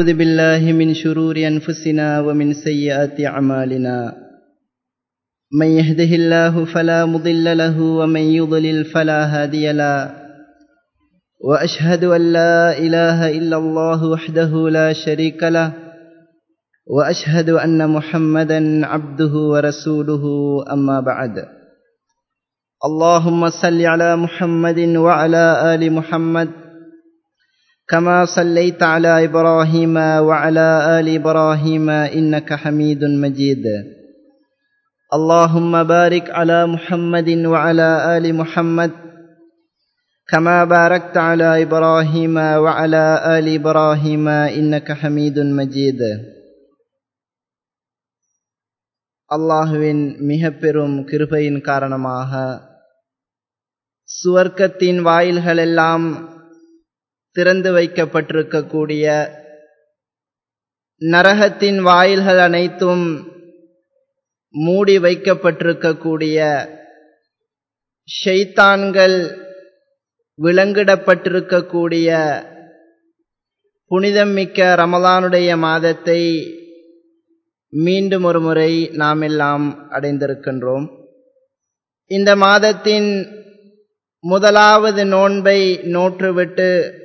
أعوذ بالله من شرور أنفسنا ومن سيئات أعمالنا من يهده الله فلا مضل له ومن يضلل فلا هادي له وأشهد أن لا إله إلا الله وحده لا شريك له وأشهد أن محمدا عبده ورسوله أما بعد اللهم صل على محمد وعلى آل محمد كما صليت على إبراهيم وعلى آل إبراهيم إنك حميد مجيد اللهم بارك على محمد وعلى آل محمد كما باركت على إبراهيم وعلى آل إبراهيم إنك حميد مجيد அல்லாஹுவின் மிக பெரும் கிருபையின் காரணமாக சுவர்க்கத்தின் வாயில்களெல்லாம் திறந்து வைக்கப்பட்டிருக்கக்கூடிய நரகத்தின் வாயில்கள் அனைத்தும் மூடி வைக்கப்பட்டிருக்கக்கூடிய ஷைத்தான்கள் விலங்கிடப்பட்டிருக்கக்கூடிய புனிதம் மிக்க ரமலானுடைய மாதத்தை மீண்டும் ஒரு முறை நாம் எல்லாம் அடைந்திருக்கின்றோம் இந்த மாதத்தின் முதலாவது நோன்பை நோற்றுவிட்டு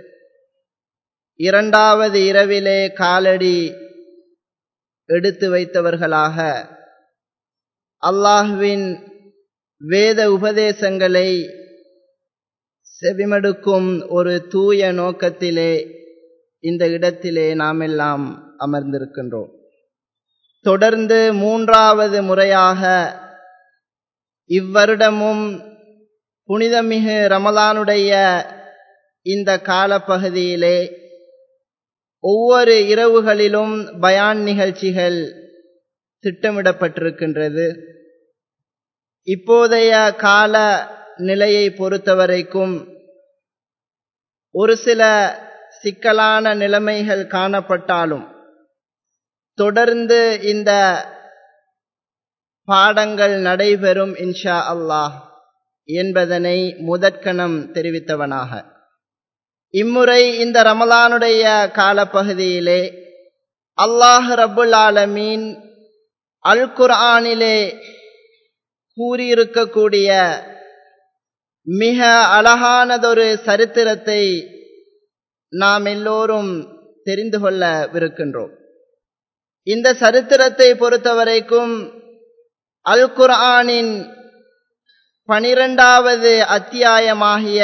இரண்டாவது இரவிலே காலடி எடுத்து வைத்தவர்களாக அல்லாஹுவின் வேத உபதேசங்களை செவிமடுக்கும் ஒரு தூய நோக்கத்திலே இந்த இடத்திலே நாம் எல்லாம் அமர்ந்திருக்கின்றோம் தொடர்ந்து மூன்றாவது முறையாக இவ்வருடமும் புனிதமிகு ரமலானுடைய இந்த காலப்பகுதியிலே ஒவ்வொரு இரவுகளிலும் பயான் நிகழ்ச்சிகள் திட்டமிடப்பட்டிருக்கின்றது இப்போதைய கால நிலையை பொறுத்தவரைக்கும் ஒரு சில சிக்கலான நிலைமைகள் காணப்பட்டாலும் தொடர்ந்து இந்த பாடங்கள் நடைபெறும் இன்ஷா அல்லாஹ் என்பதனை முதற்கணம் தெரிவித்தவனாக இம்முறை இந்த ரமலானுடைய காலப்பகுதியிலே அல்லாஹ் ரபுல் ஆலமீன் அல் குர்ஆனிலே கூறியிருக்கக்கூடிய மிக அழகானதொரு சரித்திரத்தை நாம் எல்லோரும் தெரிந்து கொள்ளவிருக்கின்றோம் இந்த சரித்திரத்தை பொறுத்தவரைக்கும் அல் குர்ஆனின் பனிரெண்டாவது அத்தியாயமாகிய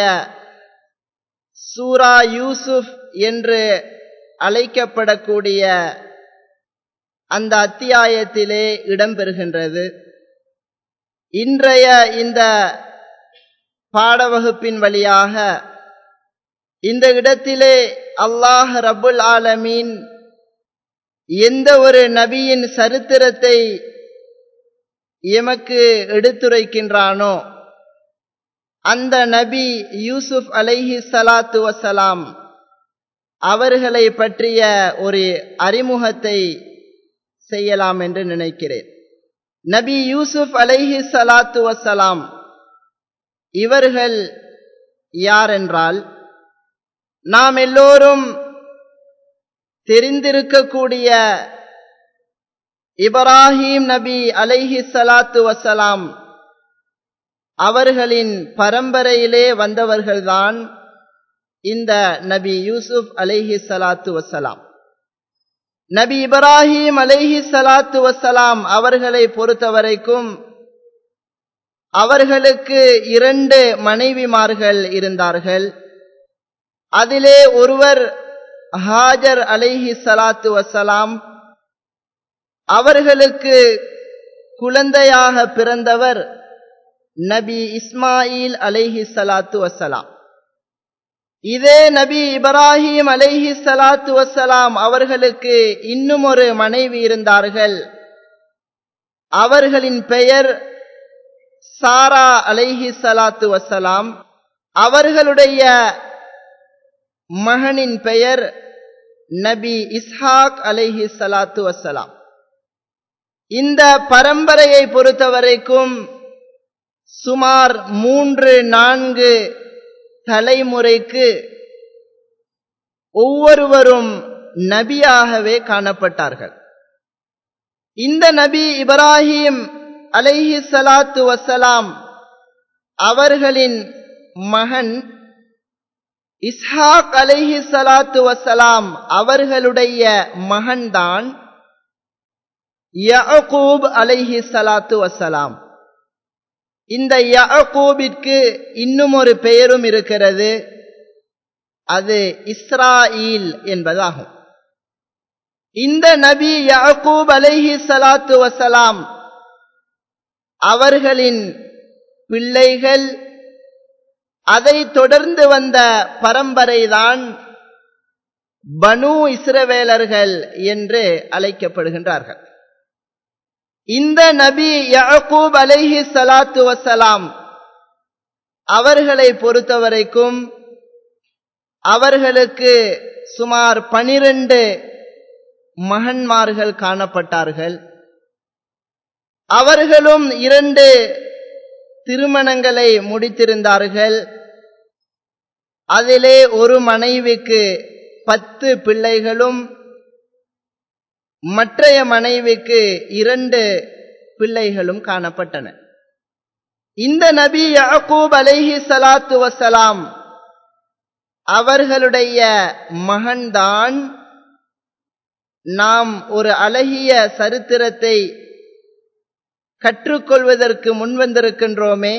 சூரா யூசுப் என்று அழைக்கப்படக்கூடிய அந்த அத்தியாயத்திலே இடம்பெறுகின்றது இன்றைய இந்த பாடவகுப்பின் வழியாக இந்த இடத்திலே அல்லாஹ் ரபுல் ஆலமீன் எந்த ஒரு நபியின் சரித்திரத்தை எமக்கு எடுத்துரைக்கின்றானோ அந்த நபி யூசுப் அலைஹி சலாத்து வசலாம் அவர்களை பற்றிய ஒரு அறிமுகத்தை செய்யலாம் என்று நினைக்கிறேன் நபி யூசுப் அலைஹி சலாத்து வசலாம் இவர்கள் யாரென்றால் நாம் எல்லோரும் தெரிந்திருக்கக்கூடிய இப்ராஹிம் நபி அலைஹி சலாத்து வசலாம் அவர்களின் பரம்பரையிலே வந்தவர்கள்தான் இந்த நபி யூசுப் அலைஹி சலாத்து வசலாம் நபி இப்ராஹிம் அலைஹி சலாத்து வசலாம் அவர்களை பொறுத்தவரைக்கும் அவர்களுக்கு இரண்டு மனைவிமார்கள் இருந்தார்கள் அதிலே ஒருவர் ஹாஜர் அலைஹி சலாத்து வசலாம் அவர்களுக்கு குழந்தையாக பிறந்தவர் நபி இஸ்மாயில் அலைஹி சலாத்து வசலாம் இதே நபி இப்ராஹிம் அலைஹி சலாத்து வசலாம் அவர்களுக்கு இன்னும் ஒரு மனைவி இருந்தார்கள் அவர்களின் பெயர் சாரா அலைஹி சலாத்து வசலாம் அவர்களுடைய மகனின் பெயர் நபி இஸ்ஹாக் அலைஹி சலாத்து வசலாம் இந்த பரம்பரையை பொறுத்தவரைக்கும் சுமார் மூன்று நான்கு தலைமுறைக்கு ஒவ்வொருவரும் நபியாகவே காணப்பட்டார்கள் இந்த நபி இப்ராஹிம் அலைஹி சலாத்து வசலாம் அவர்களின் மகன் இஸ்ஹாக் அலைஹி சலாத்து வசலாம் அவர்களுடைய மகன்தான் யகூப் அலைஹி சலாத்து வசலாம் இந்த யகூபிற்கு இன்னும் ஒரு பெயரும் இருக்கிறது அது இஸ்ராயில் என்பதாகும் இந்த நபி யாக்கூப் அலைஹி சலாத்து வசலாம் அவர்களின் பிள்ளைகள் அதை தொடர்ந்து வந்த பரம்பரைதான் பனு இஸ்ரவேலர்கள் என்று அழைக்கப்படுகின்றார்கள் இந்த நபி யாக்கூப் அலைஹி சலாத்து வசலாம் அவர்களை பொறுத்தவரைக்கும் அவர்களுக்கு சுமார் பனிரெண்டு மகன்மார்கள் காணப்பட்டார்கள் அவர்களும் இரண்டு திருமணங்களை முடித்திருந்தார்கள் அதிலே ஒரு மனைவிக்கு பத்து பிள்ளைகளும் மற்றைய மனைவிக்கு இரண்டு பிள்ளைகளும் காணப்பட்டன இந்த நபி யாக்கூப் அலைஹி சலாத்து வசலாம் அவர்களுடைய மகன்தான் நாம் ஒரு அழகிய சரித்திரத்தை கற்றுக்கொள்வதற்கு முன்வந்திருக்கின்றோமே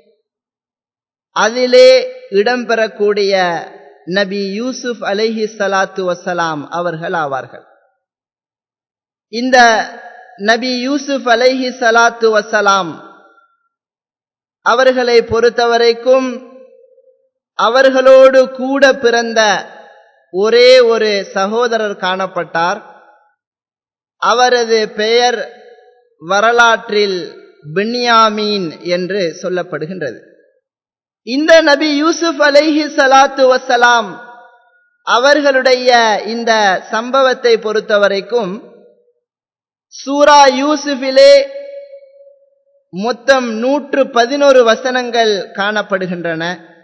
அதிலே இடம்பெறக்கூடிய நபி யூசுப் அலைஹி சலாத்து வசலாம் அவர்கள் ஆவார்கள் இந்த நபி யூசுப் அலைஹி சலாத்து வசலாம் அவர்களை பொறுத்தவரைக்கும் அவர்களோடு கூட பிறந்த ஒரே ஒரு சகோதரர் காணப்பட்டார் அவரது பெயர் வரலாற்றில் பின்யாமீன் என்று சொல்லப்படுகின்றது இந்த நபி யூசுப் அலைஹி சலாத்து வசலாம் அவர்களுடைய இந்த சம்பவத்தை பொறுத்தவரைக்கும் சூரா யூசுஃபிலே மொத்தம் நூற்று பதினோரு வசனங்கள் காணப்படுகின்றன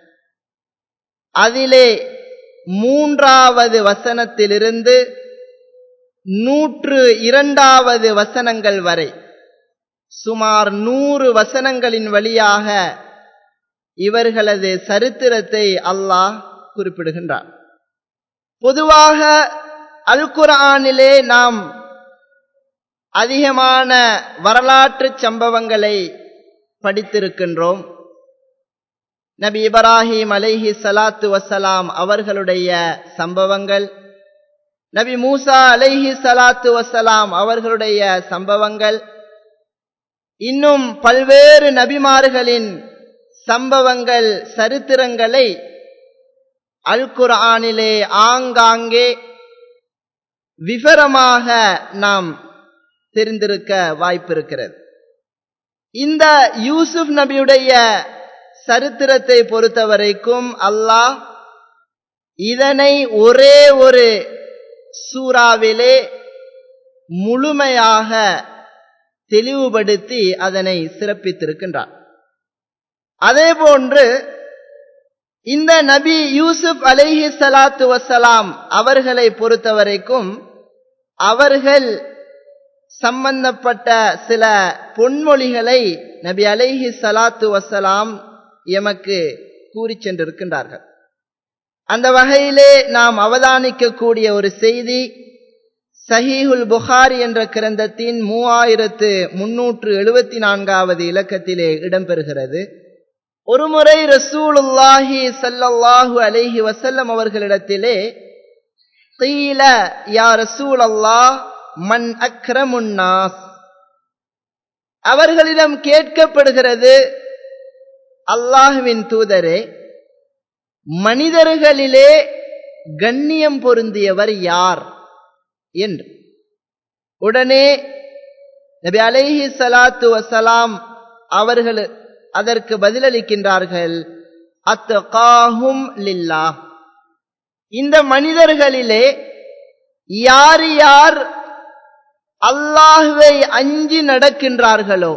அதிலே மூன்றாவது வசனத்திலிருந்து நூற்று இரண்டாவது வசனங்கள் வரை சுமார் நூறு வசனங்களின் வழியாக இவர்களது சரித்திரத்தை அல்லாஹ் குறிப்பிடுகின்றார் பொதுவாக அல் குர்ஆனிலே நாம் அதிகமான வரலாற்று சம்பவங்களை படித்திருக்கின்றோம் நபி இப்ராஹிம் அலைஹி சலாத்து வசலாம் அவர்களுடைய சம்பவங்கள் நபி மூசா அலைஹி சலாத்து வசலாம் அவர்களுடைய சம்பவங்கள் இன்னும் பல்வேறு நபிமார்களின் சம்பவங்கள் சரித்திரங்களை அல் குர்ஆனிலே ஆங்காங்கே விவரமாக நாம் தெரிந்திருக்க வாய்ப்பிருக்கிறது இந்த யூசுப் நபியுடைய சரித்திரத்தை பொறுத்தவரைக்கும் அல்லாஹ் இதனை ஒரே ஒரு சூறாவிலே முழுமையாக தெளிவுபடுத்தி அதனை சிறப்பித்திருக்கின்றார் அதே போன்று இந்த நபி யூசுப் அலைஹி சலாத்து வசலாம் அவர்களை பொறுத்தவரைக்கும் அவர்கள் சம்பந்தப்பட்ட சில பொன்மொழிகளை நபி அலைஹி சலாத்து வசலாம் எமக்கு கூறி சென்றிருக்கின்றார்கள் அந்த வகையிலே நாம் அவதானிக்கக்கூடிய ஒரு செய்தி சஹீஹுல் புகாரி என்ற கிரந்தத்தின் மூவாயிரத்து முன்னூற்று எழுபத்தி நான்காவது இலக்கத்திலே இடம்பெறுகிறது ஒருமுறை ரசூலுல்லாஹி சல்லல்லாஹு அலைஹி வசல்லம் அவர்களிடத்திலே கீல யா ரசூல் அல்லாஹ் மன் அக்ரமுன்னாஸ் அவர்களிடம் கேட்கப்படுகிறது அல்லாஹுவின் தூதரே மனிதர்களிலே கண்ணியம் பொருந்தியவர் யார் என்று உடனே நபி அலைஹி சலாத்து வசலாம் அவர்கள் அதற்கு பதிலளிக்கின்றார்கள் அத்தகாஹும் லில்லா இந்த மனிதர்களிலே யார் யார் அல்லாஹுவை அஞ்சி நடக்கின்றார்களோ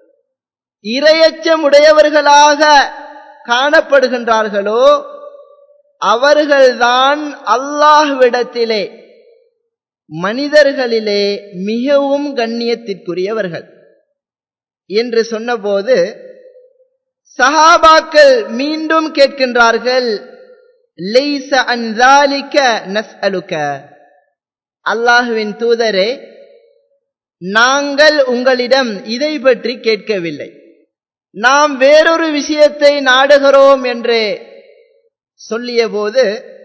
இரையச்சமுடையவர்களாக காணப்படுகின்றார்களோ அவர்கள்தான் அல்லாஹ்விடத்திலே மனிதர்களிலே மிகவும் கண்ணியத்திற்குரியவர்கள் என்று சொன்னபோது சஹாபாக்கள் மீண்டும் கேட்கின்றார்கள் லெய்ச அன்சாலிக்க நஸ்அலுக்க அல்லாஹுவின் தூதரே நாங்கள் உங்களிடம் இதை பற்றி கேட்கவில்லை நாம் வேறொரு விஷயத்தை நாடுகிறோம் என்று சொல்லிய போது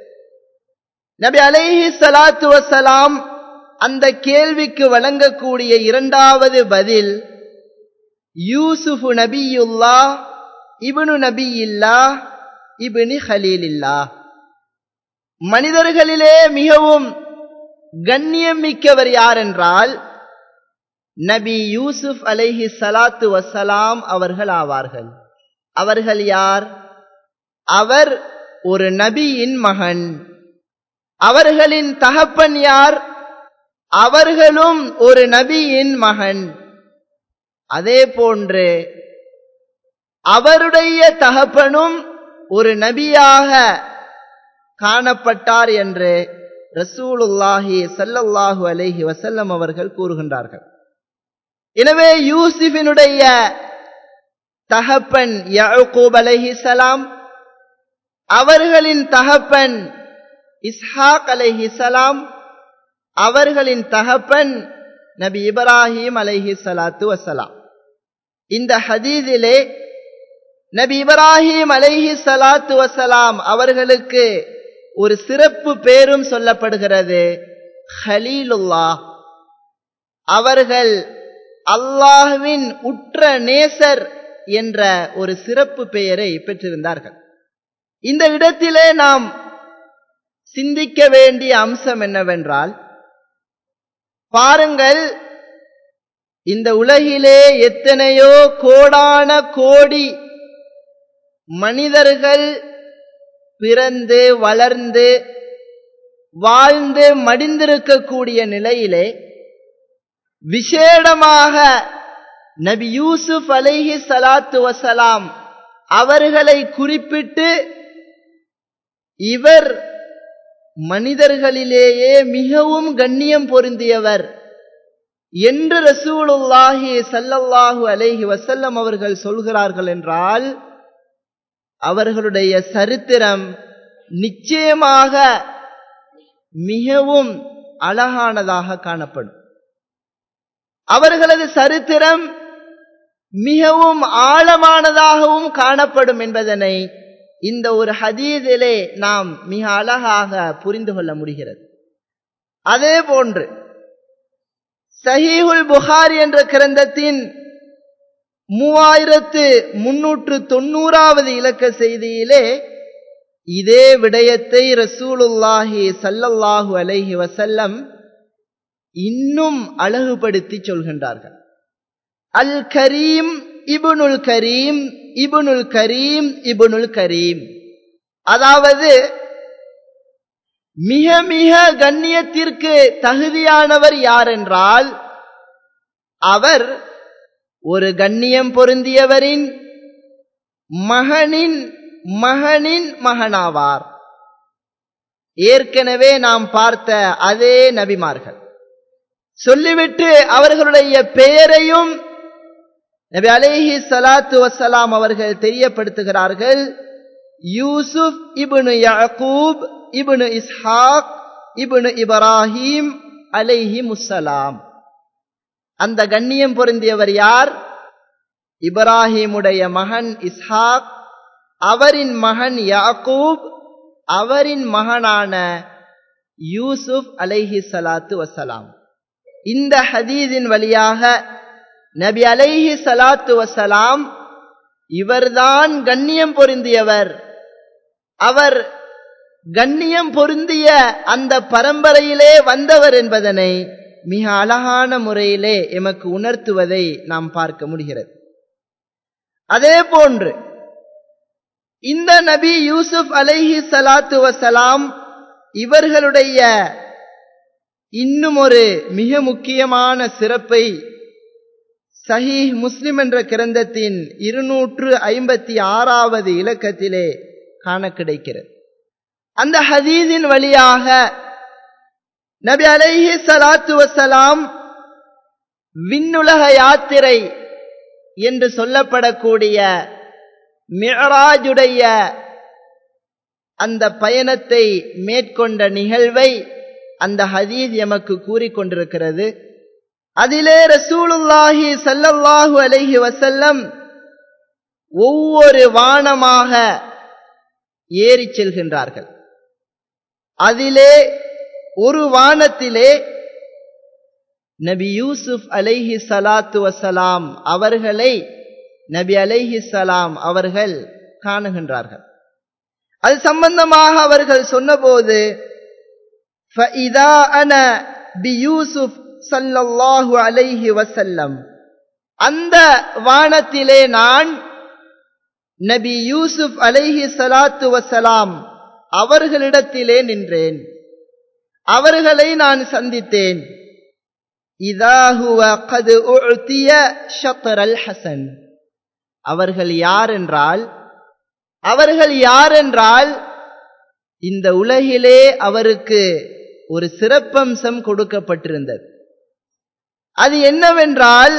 நபி அலைஹி சலாத்து வசலாம் அந்த கேள்விக்கு வழங்கக்கூடிய இரண்டாவது பதில் யூசுஃபு நபியுல்லா இபனு நபியில்லா இபனி ஹலீலில்லா மனிதர்களிலே மிகவும் கண்ணியம் மிக்கவர் யார் என்றால் நபி யூசுப் அலைஹி சலாத்து வசலாம் அவர்கள் ஆவார்கள் அவர்கள் யார் அவர் ஒரு நபியின் மகன் அவர்களின் தகப்பன் யார் அவர்களும் ஒரு நபியின் மகன் அதே போன்று அவருடைய தகப்பனும் ஒரு நபியாக காணப்பட்டார் என்று ரசூலுல்லாஹி சல்லல்லாஹு அலைஹி வசல்லம் அவர்கள் கூறுகின்றார்கள் எனவே யூசிஃபினுடைய தகப்பன் யாக்கூப் அலைஹி சலாம் அவர்களின் தகப்பன் இஸ்ஹாக் அலைஹி சலாம் அவர்களின் தகப்பன் நபி இப்ராஹிம் அலைஹி சலாத்து வசலாம் இந்த ஹதீதிலே நபி இப்ராஹிம் அலைஹி சலாத்து வசலாம் அவர்களுக்கு ஒரு சிறப்பு பேரும் சொல்லப்படுகிறது ஹலீலுல்லா அவர்கள் அல்லாஹுவின் உற்ற நேசர் என்ற ஒரு சிறப்பு பெயரை பெற்றிருந்தார்கள் இந்த இடத்திலே நாம் சிந்திக்க வேண்டிய அம்சம் என்னவென்றால் பாருங்கள் இந்த உலகிலே எத்தனையோ கோடான கோடி மனிதர்கள் பிறந்து வளர்ந்து வாழ்ந்து மடிந்திருக்கக்கூடிய நிலையிலே விசேடமாக நபி யூசுப் அலைஹி சலாத்து வசலாம் அவர்களை குறிப்பிட்டு இவர் மனிதர்களிலேயே மிகவும் கண்ணியம் பொருந்தியவர் என்று ரசூலுல்லாஹி சல்லல்லாஹு அலைஹி வசல்லம் அவர்கள் சொல்கிறார்கள் என்றால் அவர்களுடைய சரித்திரம் நிச்சயமாக மிகவும் அழகானதாக காணப்படும் அவர்களது சரித்திரம் மிகவும் ஆழமானதாகவும் காணப்படும் என்பதனை இந்த ஒரு ஹதீதிலே நாம் மிக அழகாக புரிந்து கொள்ள முடிகிறது அதே போன்று சஹீஹுல் புகார் என்ற கிரந்தத்தின் மூவாயிரத்து முன்னூற்று தொண்ணூறாவது இலக்க செய்தியிலே இதே விடயத்தை ரசூலுல்லாஹி சல்லல்லாஹு அலைஹி வசல்லம் இன்னும் அழகுபடுத்தி சொல்கின்றார்கள் அல் கரீம் இபுனுல் கரீம் இபுனுல் கரீம் இபுனுல் கரீம் அதாவது மிக மிக கண்ணியத்திற்கு தகுதியானவர் யார் என்றால் அவர் ஒரு கண்ணியம் பொருந்தியவரின் மகனின் மகனின் மகனாவார் ஏற்கனவே நாம் பார்த்த அதே நபிமார்கள் சொல்லிவிட்டு அவர்களுடைய பெயரையும் நபி அலேஹி சலாத்து வசலாம் அவர்கள் தெரியப்படுத்துகிறார்கள் யூசுப் இபுனு யாக்கூப் இபுனு இஸ்ஹாக் இபுனு இப்ராஹிம் அலைஹி முசலாம் அந்த கண்ணியம் பொருந்தியவர் யார் இப்ராஹிமுடைய மகன் இஸ்ஹாக் அவரின் மகன் யாக்கூப் அவரின் மகனான யூசுப் அலைஹி சலாத்து வசலாம் இந்த ஹதீஸின் வழியாக நபி அலைஹி சலாத்து வசலாம் இவர்தான் கண்ணியம் பொருந்தியவர் அவர் கண்ணியம் பொருந்திய அந்த பரம்பரையிலே வந்தவர் என்பதனை மிக அழகான முறையிலே எமக்கு உணர்த்துவதை நாம் பார்க்க முடிகிறது அதே போன்று இந்த நபி யூசுப் அலைஹி சலாத்து வசலாம் இவர்களுடைய இன்னும் ஒரு மிக முக்கியமான சிறப்பை சஹீஹ் முஸ்லிம் என்ற கிரந்தத்தின் இருநூற்று ஐம்பத்தி ஆறாவது இலக்கத்திலே காண கிடைக்கிறது அந்த ஹதீஸின் வழியாக நபி அலைஹி சலாத்து வசலாம் விண்ணுலக யாத்திரை என்று சொல்லப்படக்கூடிய மியராஜுடைய அந்த பயணத்தை மேற்கொண்ட நிகழ்வை அந்த ஹதீஸ் எமக்கு கூறிக்கொண்டிருக்கிறது அதிலே ரசூலுல்லாஹி சல்லல்லாஹு அலைஹி வசல்லம் ஒவ்வொரு வானமாக ஏறிச் செல்கின்றார்கள் அதிலே ஒரு வானத்திலே நபி யூசுப் அலைஹி சலாத்து வசலாம் அவர்களை நபி அலைஹி சலாம் அவர்கள் காணுகின்றார்கள் அது சம்பந்தமாக அவர்கள் சொன்னபோது فَإِذَا أَنَا بِيُوسُفْ صَلَّى اللَّهُ عَلَيْهِ وَسَلَّمْ அந்த வானத்திலே நான் நபி யூசுப் அலைஹி சலாத்து வசலாம் அவர்களிடத்திலே நின்றேன் அவர்களை நான் சந்தித்தேன் இதாஹுவ கது உழ்த்திய ஷத்ரல் ஹசன் அவர்கள் யார் என்றால் அவர்கள் யார் என்றால் இந்த உலகிலே அவருக்கு ஒரு சிறப்பம்சம் கொடுக்கப்பட்டிருந்தது அது என்னவென்றால்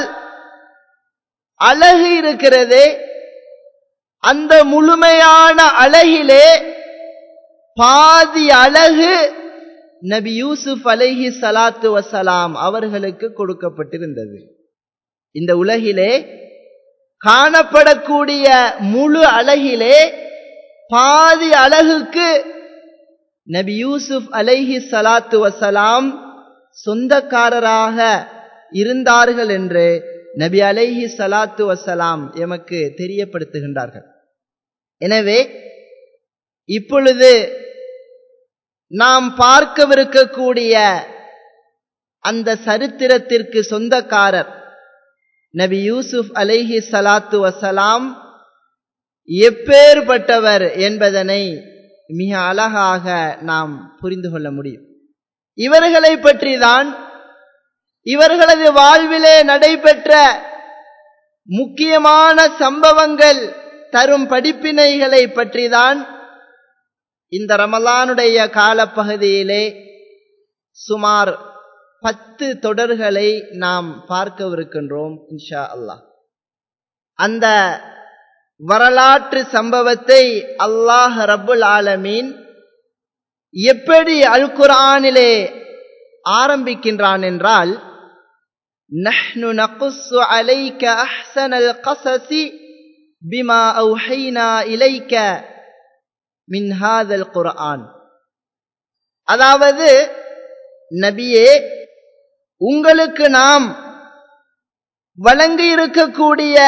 அழகு இருக்கிறதே அந்த முழுமையான அழகிலே பாதி அழகு நபி யூசுப் அலைஹி சலாத்து வசலாம் அவர்களுக்கு கொடுக்கப்பட்டிருந்தது இந்த உலகிலே காணப்படக்கூடிய முழு அழகிலே பாதி அழகுக்கு நபி யூசுப் அலைஹி சலாத்து வசலாம் சொந்தக்காரராக இருந்தார்கள் என்று நபி அலைஹி சலாத்து வசலாம் எமக்கு தெரியப்படுத்துகின்றார்கள் எனவே இப்பொழுது நாம் பார்க்கவிருக்கக்கூடிய அந்த சரித்திரத்திற்கு சொந்தக்காரர் நபி யூசுப் அலைஹி சலாத்து வசலாம் எப்பேற்பட்டவர் என்பதனை மிக அழகாக நாம் புரிந்து கொள்ள முடியும் இவர்களை பற்றிதான் இவர்களது வாழ்விலே நடைபெற்ற முக்கியமான சம்பவங்கள் தரும் படிப்பினைகளை பற்றிதான் இந்த ரமலானுடைய காலப்பகுதியிலே சுமார் பத்து தொடர்களை நாம் பார்க்கவிருக்கின்றோம் இன்ஷா அல்லாஹ் அந்த வரலாற்று சம்பவத்தை அல்லாஹ் ரப்புல் ஆலமீன் எப்படி அல் குர்ஆனிலே ஆரம்பிக்கின்றான் என்றால் நஹ்னு நகுஸ்ஸு அலைக அஹ்ஸனல் கஸஸி பிமா அவ்ஹைனா இலைக்க மின் ஹாதல் குர்ஆன் அதாவது நபியே உங்களுக்கு நாம் வழங்கி இருக்கக்கூடிய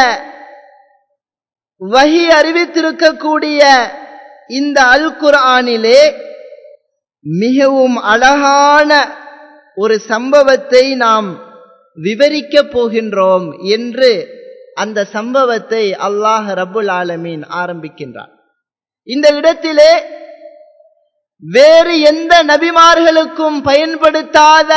வகி அறிவித்திருக்கக்கூடிய இந்த அல் குர்ஆனிலே மிகவும் அழகான ஒரு சம்பவத்தை நாம் விவரிக்கப் போகின்றோம் என்று அந்த சம்பவத்தை அல்லாஹ் ரபுல் ஆலமீன் ஆரம்பிக்கின்றார் இந்த இடத்திலே வேறு எந்த நபிமார்களுக்கும் பயன்படுத்தாத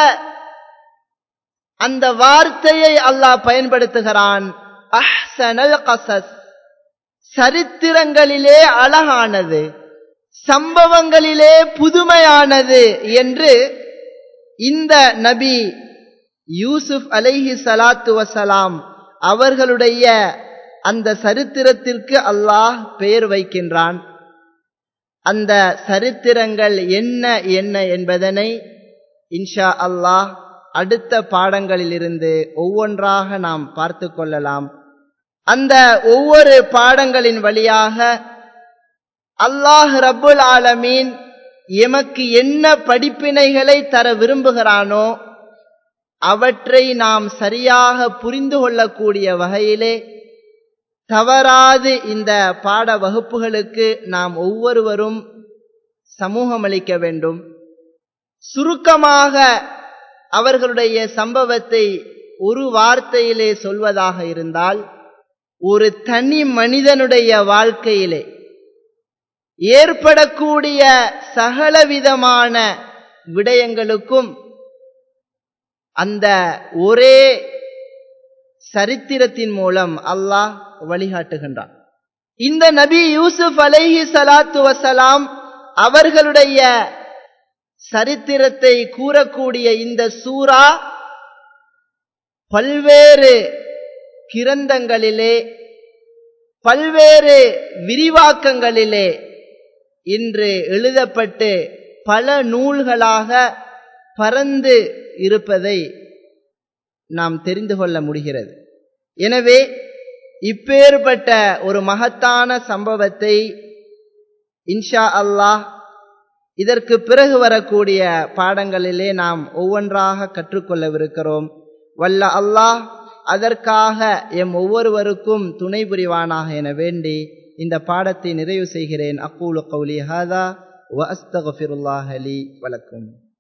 அந்த வார்த்தையை அல்லாஹ் பயன்படுத்துகிறான் அஹ்சனல் கசஸ் சரித்திரங்களிலே அழகானது சம்பவங்களிலே புதுமையானது என்று இந்த நபி யூசுப் அலைஹி சலாத்து வசலாம் அவர்களுடைய அந்த சரித்திரத்திற்கு அல்லாஹ் பெயர் வைக்கின்றான் அந்த சரித்திரங்கள் என்ன என்ன என்பதனை இன்ஷா அல்லாஹ் அடுத்த பாடங்களிலிருந்து ஒவ்வொன்றாக நாம் பார்த்து கொள்ளலாம் அந்த ஒவ்வொரு பாடங்களின் வழியாக அல்லாஹ் ரப்புல் ஆலமீன் எமக்கு என்ன படிப்பினைகளை தர விரும்புகிறானோ அவற்றை நாம் சரியாக புரிந்து கொள்ளக்கூடிய வகையிலே தவறாது இந்த பாட வகுப்புகளுக்கு நாம் ஒவ்வொருவரும் சமூகமளிக்க வேண்டும் சுருக்கமாக அவர்களுடைய சம்பவத்தை ஒரு வார்த்தையிலே சொல்வதாக இருந்தால் ஒரு தனி மனிதனுடைய வாழ்க்கையிலே ஏற்படக்கூடிய சகலவிதமான விடயங்களுக்கும் அந்த ஒரே சரித்திரத்தின் மூலம் அல்லாஹ் வழிகாட்டுகின்றான் இந்த நபி யூசுப் அலைஹி சலாத்து வசலாம் அவர்களுடைய சரித்திரத்தை கூறக்கூடிய இந்த சூரா பல்வேறு கிரந்தங்களிலே பல்வேறு விரிவாக்கங்களிலே இன்று எழுதப்பட்டு பல நூல்களாக பறந்து இருப்பதை நாம் தெரிந்து கொள்ள முடிகிறது எனவே இப்பேற்பட்ட ஒரு மகத்தான சம்பவத்தை இன்ஷா அல்லாஹ் இதற்கு பிறகு வரக்கூடிய பாடங்களிலே நாம் ஒவ்வொன்றாக கற்றுக்கொள்ளவிருக்கிறோம் வல்ல அல்லாஹ் அதற்காக எம் ஒவ்வொருவருக்கும் துணை புரிவானாக என வேண்டி இந்த பாடத்தை நிறைவு செய்கிறேன் அக்கூலு கௌலி ஹாதா வ அஸ்தகஃபிருல்லாஹ் லி வலக்கும்